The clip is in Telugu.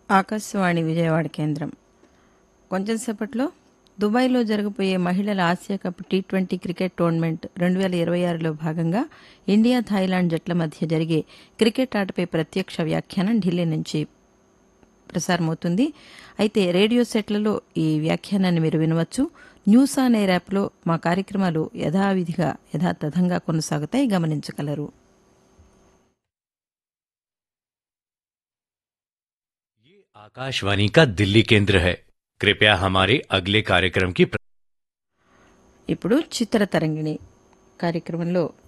ఆకాశవాణి విజయవాడ కేంద్రం కొంచెం సేపట్లో దుబాయ్లో జరగబోయే మహిళల Asia cup T twenty cricket tournament రెండు వేల ఇరవై ఆరులో భాగంగా ఇండియా థాయిలాండ్ జట్ల మధ్య జరిగే క్రికెట్ ఆటపై ప్రత్యక్ష వ్యాఖ్యానం ఢిల్లీ నుంచి ప్రసారమవుతుంది అయితే రేడియో సెట్లలో ఈ వ్యాఖ్యానాన్ని మీరు వినవచ్చు న్యూస్ ఆన్ ఎయిర్ యాప్లో మా కార్యక్రమాలు యథావిధిగా యథాతథంగా కొనసాగుతాయి గమనించగలరు आकाशवाणी का दिल्ली केंद्र है कृपया हमारे अगले कार्यक्रम की ఇప్పుడు చిత్ర తరంగిణి కార్యక్రమంలో